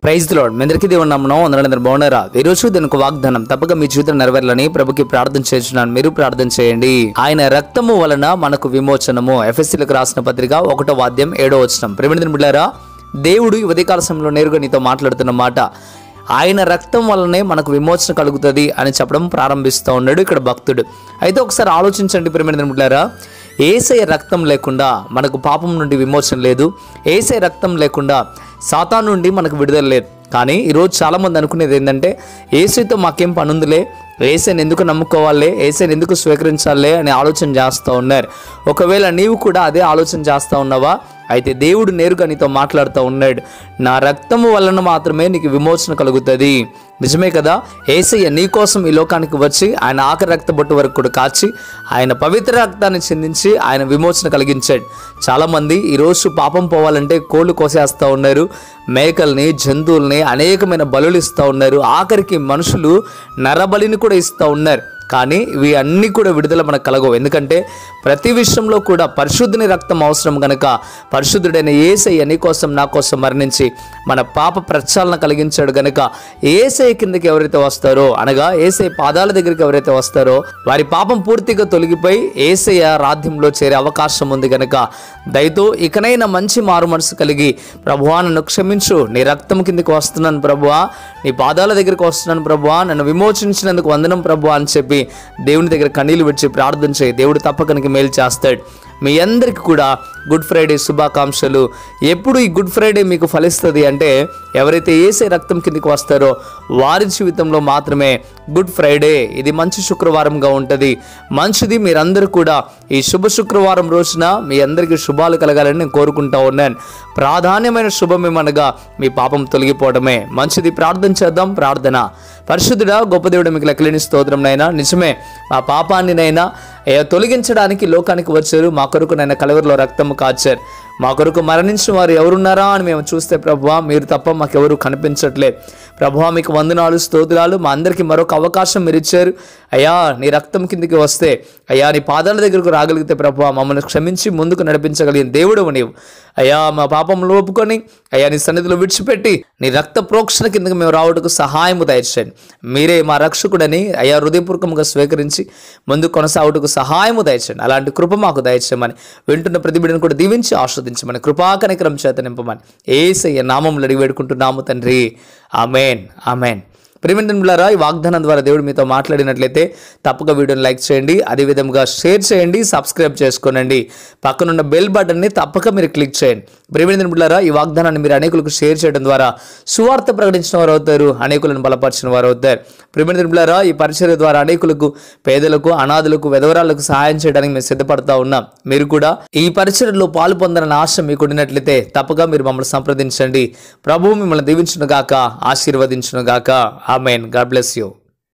praise load మీ అందరికీ దేవుని నమ్మనం అందరూ బాగున్నారా ఈ రోజు దీనికి వాగ్దానం తప్పక మీ జీవితం నెరవేరాలని ప్రభుకి ప్రార్థన చేస్తున్నాను మీరు ప్రార్థన చేయండి ఆయన రక్తము వలన మనకు విమోచనము ఎఫ్ఎస్సీలకు రాసిన పత్రిక ఒకటో వాద్యం ఏడో వచనం ప్రేమిణ బిడ్డారా దేవుడు ఈ ఉదయకాల సమయంలో నేరుగా నీతో మాట్లాడుతున్న మాట ఆయన రక్తం వల్లనే మనకు విమోచన కలుగుతుంది అని చెప్పడం ప్రారంభిస్తూ ఉన్నాడు ఇక్కడ భక్తుడు అయితే ఒకసారి ఆలోచించండి ప్రేమిణ బిడ్డారా ఏసయ రక్తం లేకుండా మనకు పాపం నుండి విమోచన లేదు ఏసయ రక్తం లేకుండా సాతా నుండి మనకు విడుదల లేదు కానీ ఈరోజు చాలామంది అనుకునేది ఏంటంటే ఏసైతో మాకేం పనుందిలే ఏసైని ఎందుకు నమ్ముకోవాలి ఏసైని ఎందుకు స్వీకరించాలి అని ఆలోచన చేస్తూ ఉన్నారు ఒకవేళ నీవు కూడా అదే ఆలోచన చేస్తూ ఉన్నావా అయితే దేవుడు నేరుగా నీతో మాట్లాడుతూ ఉన్నాడు నా రక్తము వలన మాత్రమే నీకు విమోచన కలుగుతుంది నిజమే కదా ఏసయ్య నీ కోసం ఈ లోకానికి వచ్చి ఆయన ఆఖరి రక్త బొట్టు వరకు కూడా కాచి ఆయన పవిత్ర రక్తాన్ని చెందించి ఆయన విమోచన కలిగించాడు చాలామంది ఈరోజు పాపం పోవాలంటే కోళ్ళు కోసేస్తూ ఉన్నారు మేకల్ని జంతువుల్ని అనేకమైన బలులు ఇస్తూ ఉన్నారు ఆఖరికి మనుషులు నరబలిని కూడా ఇస్తూ ఉన్నారు కానీ ఇవి అన్నీ కూడా విడుదల మనకు కలగవు ఎందుకంటే ప్రతి విషయంలో కూడా పరిశుద్ధుని రక్తం అవసరం కనుక పరిశుద్ధుడైన ఏసయ్య నీ కోసం నా కోసం మరణించి మన పాప ప్రక్షాళన కలిగించాడు గనుక ఏసయ్య కిందకి ఎవరైతే వస్తారో అనగా ఏసయ్య పాదాల దగ్గరికి ఎవరైతే వస్తారో వారి పాపం పూర్తిగా తొలగిపోయి ఏసయ్య రాధ్యంలో చేరే అవకాశం ఉంది గనుక దయతో ఇకనైనా మంచి మారు మనసు కలిగి ప్రభువా నన్ను క్షమించు నీ రక్తం కిందకి వస్తున్నాను ప్రభువా నీ పాదాల దగ్గరికి వస్తున్నాను ప్రభువా నన్ను విమోచించినందుకు వందనం ప్రభువా అని చెప్పి దేవుని దగ్గర కన్నీళ్లు విడిచి ప్రార్థన చేయి దేవుడు తప్పకనికి మేలు చేస్తాడు మీ అందరికీ కూడా గుడ్ ఫ్రైడే శుభాకాంక్షలు ఎప్పుడు ఈ గుడ్ ఫ్రైడే మీకు ఫలిస్తుంది అంటే ఎవరైతే ఏసే రక్తం కిందకి వస్తారో వారి జీవితంలో మాత్రమే గుడ్ ఫ్రైడే ఇది మంచి శుక్రవారంగా ఉంటుంది మంచిది మీరందరూ కూడా ఈ శుభ శుక్రవారం రోజున మీ అందరికీ శుభాలు కలగాలని నేను కోరుకుంటా ఉన్నాను ప్రాధాన్యమైన శుభం ఏమనగా మీ పాపం తొలగిపోవడమే మంచిది ప్రార్థన చేద్దాం ప్రార్థన పరిశుద్ధుడా గొప్ప దేవుడు మీకు లెక్కలేని స్తోత్రం నైనా నిజమే మా పాపాన్ని నైనా ఏ తొలగించడానికి లోకానికి వచ్చారు మా కొరకు నైనా కలవరిలో రక్తము కాచారు మా కొరకు మరణించిన వారు ఎవరున్నారా అని మేము చూస్తే ప్రభువా మీరు తప్ప మాకెవరు కనిపించట్లేదు ప్రభువా మీకు వందనాలు స్తోత్రాలు మా అందరికీ మరొక అవకాశం మీరు ఇచ్చారు అయ్యా నీ రక్తం కిందికి వస్తే అయ్యా నీ పాదాల దగ్గరకు రాగలిగితే ప్రభువా మమ్మల్ని క్షమించి ముందుకు నడిపించగలిగిన దేవుడు నీవు అయ్యా మా పాపంలో ఒప్పుకొని అయ్యా నీ సన్నిధిలో విడిచిపెట్టి నీ రక్త ప్రోక్షణ కిందకి మేము రావడానికి సహాయము దయచేయండి మీరే మా రక్షకుడని అయ్యా హృదయపూర్వకంగా స్వీకరించి ముందు కొనసాగుటకు సహాయము దయచేయండి అలాంటి కృప మాకు దయచేయమని వింటున్న ప్రతి బిడ్డను కూడా దీవించి ఆస్వాదించమని కృపాకనికరం చేత నింపమని ఏసయ్య నామంలో అడిగి వేడుకుంటున్నాము తండ్రి ఆమెన్ ఆమెన్ ప్రేమింటులారా ఈ వాగ్దానం ద్వారా దేవుడు మీతో మాట్లాడినట్లయితే తప్పక వీడియోని లైక్ చేయండి అదేవిధంగా షేర్ చేయండి సబ్స్క్రైబ్ చేసుకోనండి పక్కనున్న బెల్ బటన్ని తప్పక మీరు క్లిక్ చేయండి ప్రేమింటులారా ఈ వాగ్దానాన్ని మీరు అనేకులకు షేర్ చేయడం ద్వారా సువార్త ప్రకటించిన వారు అవుతారు అనేకులను బలపరిచిన వారు అవుతారు ప్రేమింటులారా ఈ పరిచర్య ద్వారా అనేకులకు పేదలకు అనాథులకు వెధవరాలకు సహాయం చేయడానికి మేము సిద్ధపడతా ఉన్నాం మీరు కూడా ఈ పరిచర్యలో పాలు పొందాలని ఆశ మీకు ఉండినట్లయితే తప్పక మీరు మమ్మల్ని సంప్రదించండి ప్రభువు మిమ్మల్ని దీవించును గాక ఆశీర్వదించును గాక ఆమెన్ గాడ్ బ్లెస్ యూ